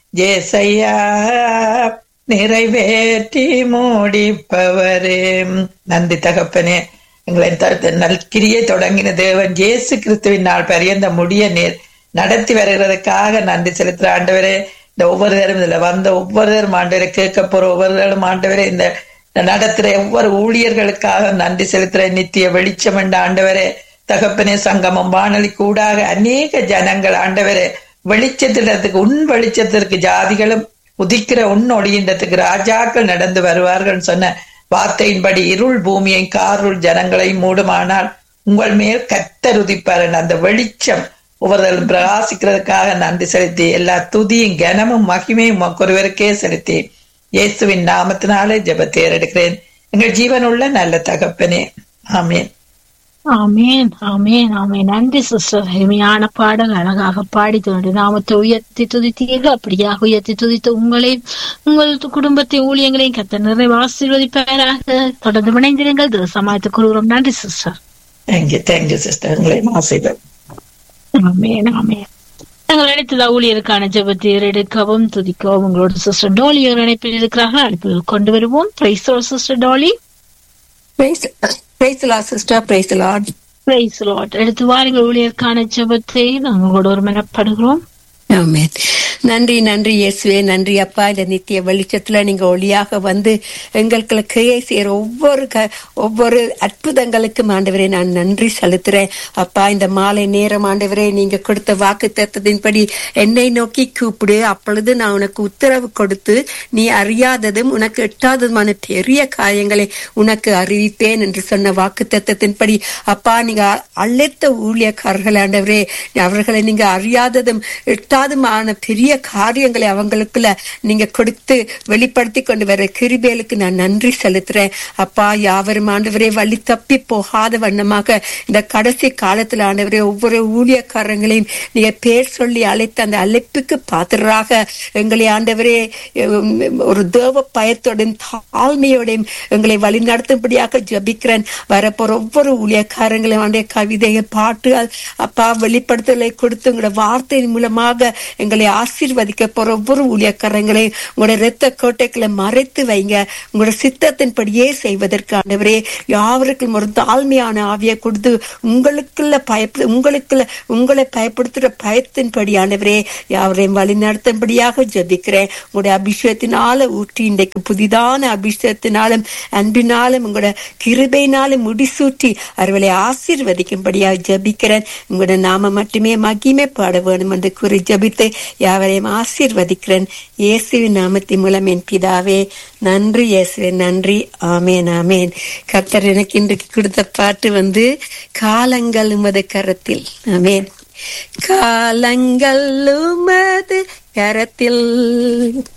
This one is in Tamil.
ஜேசையா நிறைவேற்றி மூடிப்பவரே நன்றி தகப்பனே எங்களை த- நற்கிரியை தொடங்கின தேவன் இயேசு கிறிஸ்துவின் நாள் பரியந்த முடிய நேர் நடத்தி வருகிறதுக்காக நன்றி செலுத்துற ஆண்டவரே இந்த ஒவ்வொருத்தரும் இதுல வந்த ஒவ்வொருத்தரும் ஆண்டவரை கேட்க போற ஒவ்வொருத்தரும் ஆண்டவரே இந்த இந்த நடத்துற ஒவ்வொரு ஊழியர்களுக்காக நன்றி செலுத்துற நித்திய வெளிச்சம் என்ற ஆண்டவரே தகப்பனே சங்கமம் வானொலி கூடாக அநேக ஜனங்கள் ஆண்டவரே வெளிச்சத்திடத்துக்கு உன் வெளிச்சத்திற்கு ஜாதிகளும் உதிக்கிற உன் ஒளியின்றத்துக்கு ராஜாக்கள் நடந்து வருவார்கள் சொன்ன வார்த்தையின்படி இருள் பூமியை காருள் ஜனங்களை மூடுமானால் உங்கள் மேல் கத்தர் உதிப்பார் என்ற அந்த வெளிச்சம் ஒவ்வொருவரும் பிரகாசிக்கிறதுக்காக நன்றி செலுத்தி எல்லா துதியும் கனமும் மகிமையும் உமக்கு ஒருவருக்கே செலுத்தி இயேசுவின் நாமத்தினாலே ஜெபத்தை ஏறெடுக்கிறேன் எங்கள் ஜீவனுள்ள நல்ல தகப்பனே ஆமீன் ஆமேன் ஆமேன் ஆமேன் நன்றி சிஸ்டர் எளிமையான பாடல் அழகாக பாடி தன்னுடைய நாமத்தை உயர்த்தி துதித்தீர்கள் அப்படியாக உயர்த்தி துதித்த உங்களையும் உங்கள் குடும்பத்தை ஊழியங்களையும் கத்த நிறைவு ஆசீர்வதிப்பாராக தொடர்ந்து இணைந்திருங்கள் தேசமாயத்து கூறுகிறோம் நன்றி சிஸ்டர் தேங்க்யூ தேங்க்யூ சிஸ்டர் உங்களையும் ஆசைப்படும் ஆமேன் ஆமேன் நாங்கள் அழைத்ததா ஊழியருக்கான ஜெபத்தை எடுக்கவும் துதிக்கவும் உங்களோட சிஸ்டர் டோலி ஒரு இணைப்பில் இருக்கிறார்கள் அழைப்பில் கொண்டு வருவோம் praise sister Dolly Praise, praise the Lord, sister. Praise the Lord. Praise lord எடுத்து வாருங்கள் ஊழியருக்கான ஜெபத்தை நாங்களோட ஒரு மனப்படுகிறோம் ஆமென். நன்றி நன்றி இயேசுவே நன்றி அப்பா இந்த நித்திய வெளிச்சத்துல நீங்க ஒளியாக வந்து எங்களுக்கு கிரியை செய்யற ஒவ்வொரு க- ஒவ்வொரு அற்புதங்களுக்கும் ஆண்டவரே நான் நன்றி செலுத்துறேன் அப்பா இந்த மாலை நேரம் ஆண்டவரே நீங்க கொடுத்த வாக்கு தத்தத்தின்படி என்னை நோக்கி கூப்பிடு அப்பொழுது நான் உனக்கு உத்தரவு கொடுத்து நீ அறியாததும் உனக்கு எட்டாததுமான பெரிய காரியங்களை உனக்கு அறிவிப்பேன் என்று சொன்ன வாக்கு தத்தத்தின்படி அப்பா நீங்க அழைத்த ஊழியக்காரர்கள் ஆண்டவரே அவர்களை நீங்க அறியாததும் எட்டாதுமான பெரிய காரியங்களை அவங்களுக்குள்ள நீங்க கொடுத்து வெளிப்படுத்தி கொண்டு வர கிருபேலுக்கு நான் நன்றி செலுத்துறேன் அப்பா யாவரும் ஆண்டவரே வழி தப்பி போகாத வண்ணமாக இந்த கடைசி காலத்துல ஆண்டவரே ஒவ்வொரு ஊழியக்காரங்களையும் நீங்க பேர் சொல்லி அழைத்த அந்த அழைப்புக்கு பாத்திரராக எங்களை ஆண்டவரே உம், ஒரு தேவ பயத்தோடும் தாழ்மையோடையும் எங்களை வழி நடத்தும்படியாக ஜபிக்கிறேன் வரப்போற ஒவ்வொரு ஊழியக்காரங்களையும் ஆண்டே கவிதையை பாட்டு அப்பா வெளிப்படுத்தலை கொடுத்து உங்களோட வார்த்தையின் மூலமாக எங்களை ஆசீர்வதிக்க போற ஒவ்வொரு ஊழியக்காரங்களையும் உங்களோட இரத்த கோட்டைகளை மறைத்து வைங்க உங்களோட சித்தத்தின்படியே செய்வதற்கு ஆண்டவரே யாவருக்கும் ஒரு தாழ்மையான ஆவியை கொடுத்து உங்களுக்குள்ள பயப்படு உங்களுக்குள்ள உங்களை பயப்படுத்துற பயத்தின்படி ஆண்டவரே யாவரையும் வழி நடத்தும்படியாக ஜபிக்கிறேன் உங்களுடைய அபிஷேகத்தினால ஊற்றி இன்றைக்கு புதிதான அபிஷேகத்தினாலும் அன்பினாலும் உங்களோட கிருபையினாலும் முடிசூட்டி அவர்களை ஆசீர்வதிக்கும்படியாக ஜபிக்கிறேன் உங்களோட நாம மட்டுமே மகிமை பாட வேணும் என்று கூறி ஜபித்து யாவரையும் ஆசீர்வதிக்கிறேன் இயேசுவின் நாமத்தின் மூலம் என் பிதாவே நன்றி இயேசுவே நன்றி ஆமேன் ஆமேன் கர்த்தர் எனக்கு இன்றைக்கு கொடுத்த பாட்டு வந்து காலங்கள் உமது கரத்தில் ஆமேன் காலங்கள் உமது கரத்தில்